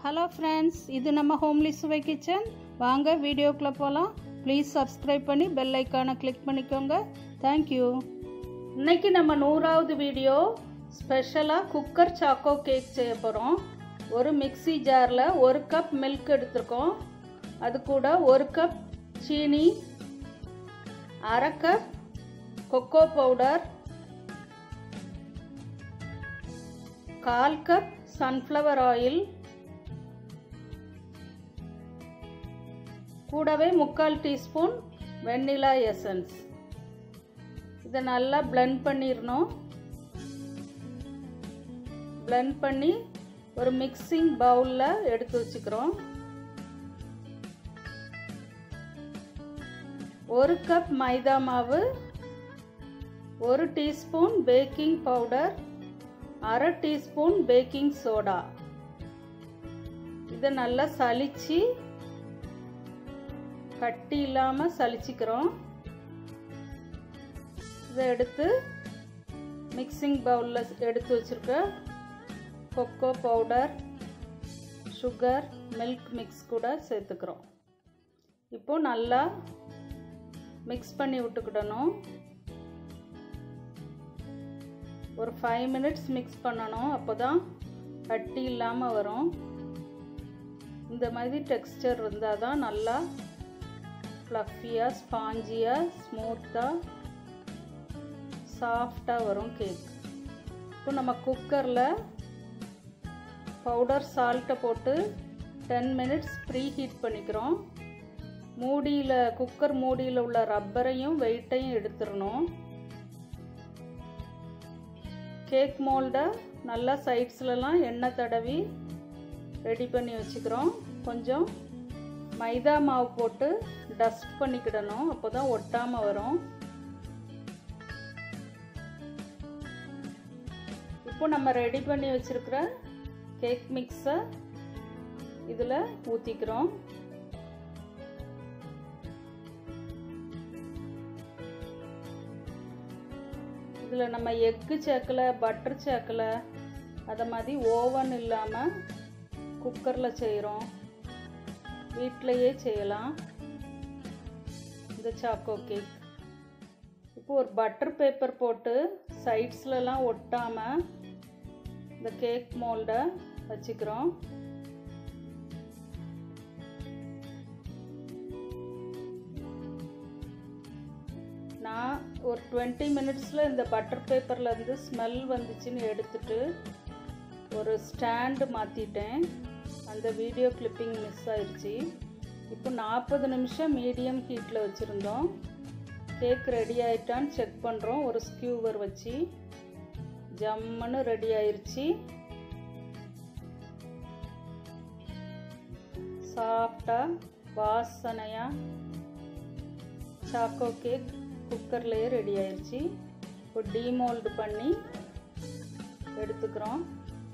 hello friends இது நம்ம homely சுவை கிச்சன் வாங்க வீடியோக்குள்ளே போகலாம் ப்ளீஸ் சப்ஸ்கிரைப் பண்ணி பெல் ஐக்கானை கிளிக் பண்ணிக்கோங்க தேங்க்யூ இன்னைக்கு நம்ம நூறாவது வீடியோ ஸ்பெஷலாக குக்கர் சாக்கோ கேக் செய்ய போகிறோம் ஒரு மிக்ஸி ஜாரில் ஒரு கப் மில்க் எடுத்திருக்கோம் அது கூட ஒரு கப் சீனி அரை கப் கொக்கோ பவுடர் கால் கப் சன்ஃப்ளவர் ஆயில் கூடவே முக்கால் டீஸ்பூன் வெண்ணிலா எசன்ஸ் இதை நல்லா பிளெண்ட் பண்ணிடணும் பிளெண்ட் பண்ணி ஒரு மிக்சிங் பவுலில் எடுத்து வச்சுக்கிறோம் ஒரு கப் மைதா மாவு ஒரு டீஸ்பூன் பேக்கிங் பவுடர் அரை டீஸ்பூன் பேக்கிங் சோடா இதை நல்லா சலிச்சு கட்டி இல்லாமல் சலிச்சுக்கிறோம் இதை எடுத்து மிக்சிங் பவுலில் எடுத்து வச்சுருக்க cocoa powder sugar milk mix கூட சேர்த்துக்கிறோம் இப்போ நல்லா மிக்ஸ் பண்ணி விட்டுக்கிடணும் ஒரு ஃபைவ் மினிட்ஸ் மிக்ஸ் பண்ணணும் அப்போ தான் கட்டி இல்லாமல் வரும் இந்த மாதிரி டெக்ஸ்டர் இருந்தால் தான் நல்லா ஃப்ளஃபியாக ஸ்பாஞ்சியாக ஸ்மூத்தாக சாஃப்டாக வரும் கேக் இப்போ நம்ம குக்கரில் பவுடர் சால்ட்டை போட்டு டென் மினிட்ஸ் ப்ரீ ஹீட் பண்ணிக்கிறோம் மூடியில் குக்கர் மூடியில் உள்ள ரப்பரையும் வெயிட்டையும் எடுத்துடணும் கேக் மோல்டை நல்லா சைட்ஸ்லலாம் எண்ணெய் தடவி ரெடி பண்ணி வச்சுக்கிறோம் கொஞ்சம் மைதா மாவு போட்டு டஸ்ட் பண்ணிக்கிடணும் அப்போ தான் ஒட்டாமல் வரும் இப்போ நம்ம ரெடி பண்ணி வச்சுருக்கிற கேக் மிக்ஸை இதில் ஊற்றிக்கிறோம் இதில் நம்ம எக்கு சேர்க்கலை பட்டர் சேர்க்கலை அதை மாதிரி ஓவன் இல்லாமல் குக்கரில் செய்கிறோம் வீட்டிலையே செய்யலாம் இந்த சாக்கோ கேக் இப்போ ஒரு பட்டர் பேப்பர் போட்டு சைட்ஸ்லலாம் ஒட்டாமல் இந்த கேக் மோல்டை வச்சுக்கிறோம் நான் ஒரு டுவெண்ட்டி மினிட்ஸில் இந்த பட்டர் பேப்பர்லேருந்து ஸ்மெல் வந்துச்சுன்னு எடுத்துட்டு ஒரு ஸ்டாண்டு மாற்றிட்டேன் அந்த வீடியோ கிளிப்பிங் மிஸ் ஆயிடுச்சு இப்போ நாற்பது நிமிஷம் மீடியம் ஹீட்டில் வச்சுருந்தோம் கேக் ரெடி ஆயிட்டான்னு செக் பண்ணுறோம் ஒரு ஸ்கியூவர் வச்சு ஜம்முன்னு ரெடி ஆயிடுச்சு சாஃப்டாக வாசனையாக சாக்கோ கேக் குக்கர்லேயே ரெடி ஆயிடுச்சு இப்போ டீமோல்டு பண்ணி எடுத்துக்கிறோம்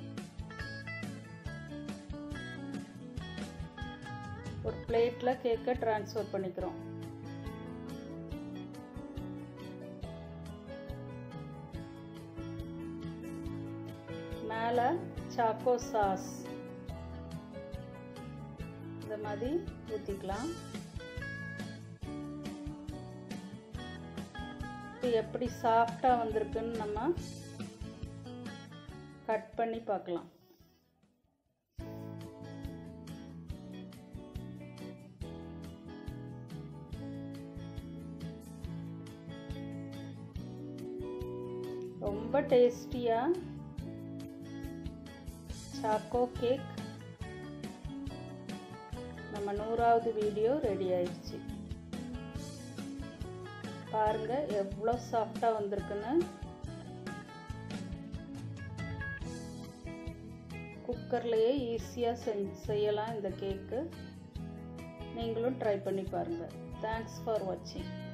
ஒரு பிளேட்டில் கேக்கை ட்ரான்ஸ்ஃபர் பண்ணிக்கிறோம் மேலே சாக்கோ சாஸ் இந்த மாதிரி ஊற்றிக்கலாம் இப்போ எப்படி சாஃப்டாக வந்திருக்குன்னு நம்ம கட் பண்ணி பார்க்கலாம் ரொம்ப டேஸ்டியாக சாக்கோ கேக் நம்ம நூறாவது வீடியோ ரெடி ஆயிடுச்சு பாருங்க எவ்வளோ சாஃப்டாக வந்திருக்குன்னு குக்கர்லேயே ஈஸியாக செஞ் செய்யலாம் இந்த கேக்கு நீங்களும் ட்ரை பண்ணி பாருங்கள் தேங்க்ஸ் ஃபார் வாட்சிங்